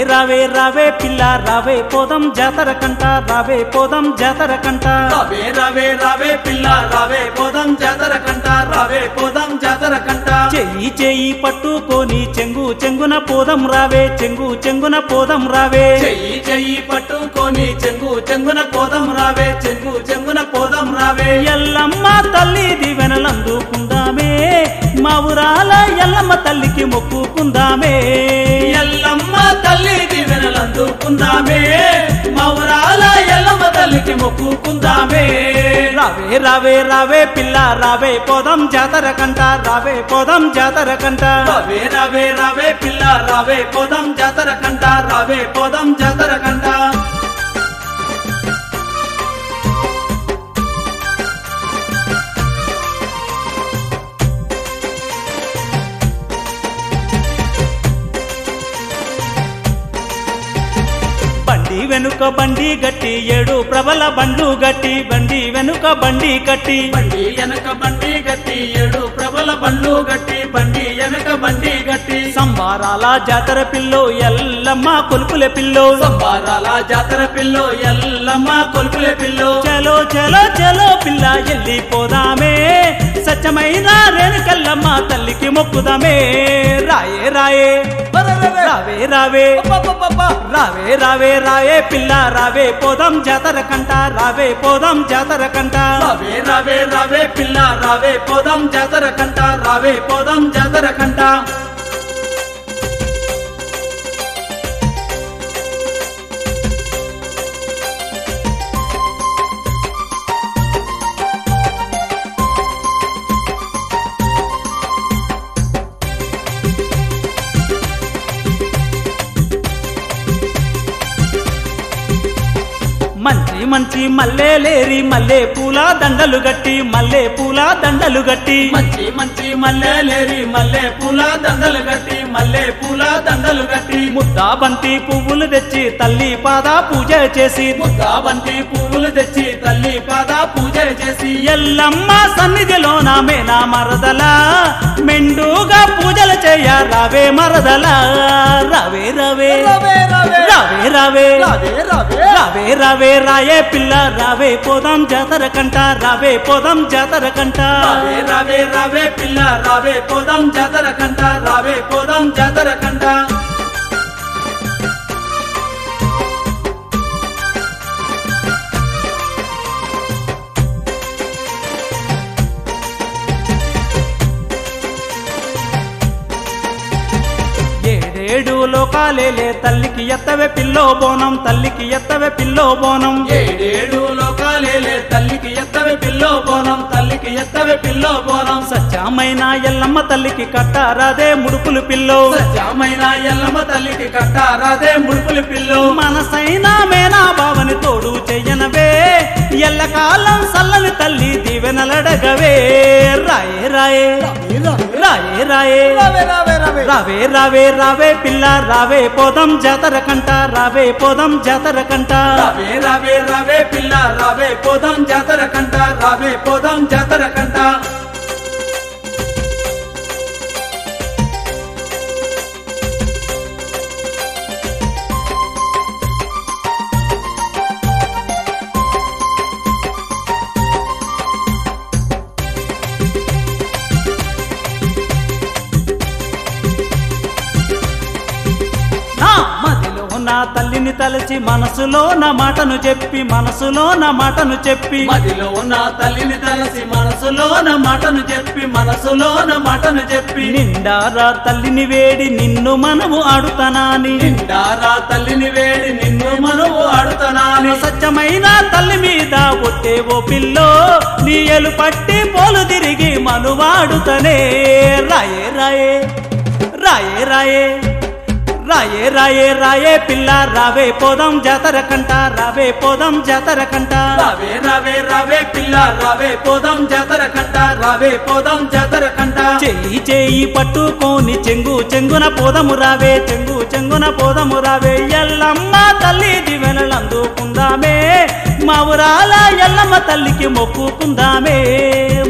రావే రావే పిల్ల రావే పోదం జాతర కంట రావే పోదం జాతర కంట రావే రావే రావే పిల్ల రావే పోదాం జాతర కంట రావే పోదాం జాతర కంట చెయ్యి చెయ్యి పట్టుకొని చెంగు చెంగున పోదం రావే చెంగు చెంగున పోదం రావే చెయ్యి చెయ్యి పట్టుకొని చెంగు చెంగున పోదాం రావే చెంగు చెంగున పోదాం రావే ఎల్లమ్మ తల్లి దివెనలందుకుందామే మా ఊరాల ఎల్లమ్మ తల్లికి మొక్కుకుందామే ఎల్లమ్మ తల్లి దీవెనలందుకుందామే మౌరాల ఎల్లమ్మ తల్లికి మొక్కుకుందామే రావే రావే రావే పిల్ల రావే పోదం జాతర కంట రావే పోదం జాతర కంట రావే రావే రావే పిల్ల రావే పోదాం జాతర కంట రావే పోదాం జాతర కంట బండి వెనుక బండి గట్టి ఏడు ప్రబల బండ్లు గట్టి బండి వెనుక బండి కట్టి బండి వెనక బండి గట్టి ఏడు ప్రబల బండ్లు గట్టి బండి వెనక బండి గట్టి సంబారాల జాతర పిల్లో ఎల్లమ్మ కొలుపుల పిల్లో సంబారాల జాతర పిల్లో ఎల్లమ్మ కొలుపులే పిల్లో చలో చలో చలో పిల్ల ఎల్లిపోదామే సత్యమైన రేణుకల్లమ్మ తల్లికి మొక్కుదామే రాయే రాయే రావే రావే రావే రావే రాయే పిల్ల రావే పోదాం జాతర కంట రావే పోదాం జాతర కంట రావే రావే రావే పిల్ల రావే పోదాం జాతర కంట రావే పోదాం జాతర కంట మంచి మంచి మల్లెలేరి మల్లె పూల దండలు గట్టి మల్లె పూల దండలు గట్టి మంచి మంచి మల్లెలేరి మల్లె పూల దండలు గట్టి మల్లె పూల దండలు గట్టి ముద్దా బంతి పువ్వులు తెచ్చి తల్లి పాద పూజ చేసి ముద్దాబంతి పువ్వులు తెచ్చి తల్లి పాద పూజ చేసి ఎల్లమ్మ సన్నిధిలో నా మేనా మరదల మెండుగా పూజలు చేయ రావే మరదల రావే రావే రావే రావే రావే రావే రావే రావే రావే రావే రాయే పిల్ల రావే పోదాం జాతర కంట రావే పోదాం జాతర కంట రావే రావే రావే పిల్ల రావే పోదాం జాతర కంట రావే పోదాం జాతర కంట ఏడేడు లోకాలేలే తల్లికి ఎత్తవే పిల్లో బోనం తల్లికి ఎత్తవే పిల్లో బోనం ఏడేడు లోకాలేలే తల్లికి ఎత్తవే పిల్లో బోనం తల్లికి ఎత్తవే పిల్లో బోనం సత్యమైన ఎల్లమ్మ తల్లికి కట్టారాదే ముడుపులు పిల్లో సత్యమైన ఎల్లమ్మ తల్లికి కట్టారాదే ముడుపులు పిల్లు మనసైన మేనా బావని తోడు చెయ్యనవే ఎల్లకాలం సల్లని తల్లి దీవెనలడగవే రాయే రాయే రాయే రాయే రావే రావే రావే రావే రావే రావే పిల్ల రావే పోదాం జాతర కంట రావే పోదాం జాతర కంట రావే రావే రావే పిల్ల రావే పోదాం జాతర కంట రావే పోదాం జాతర కంట నా మదిలో నా తల్లిని తలచి మనసులో నా మాటను చెప్పి మనసులో నా మాటను చెప్పి మదిలో ఉన్న తల్లిని తలసి మనసులో నా మాటను చెప్పి మనసులో నా మాటను చెప్పి నిండారా తల్లిని వేడి నిన్ను మనము ఆడుతానాని నిండారా తల్లిని వేడి నిన్ను మనవు ఆడుతనాని సత్యమైన తల్లి మీద ఒట్టే ఓ పిల్లో నీ ఎలు పట్టి పోలు తిరిగి మనువాడుతనే రాయే రాయే రాయే రాయే రాయే రాయే రాయే పిల్ల రావే పోదాం జాతర కంట రావే పోదాం జాతర కంట రావే రావే రావే పిల్ల రావే పోదాం జాతర కంట రావే పోదాం జాతర కంట చెయ్యి చెయ్యి పట్టుకొని చెంగు చెంగున పోదము రావే చెంగు చెంగున పోదము రావే ఎల్లమ్మ తల్లి దివెనలందుకుందామే మా ఊరాల ఎల్లమ్మ తల్లికి మొక్కుకుందామే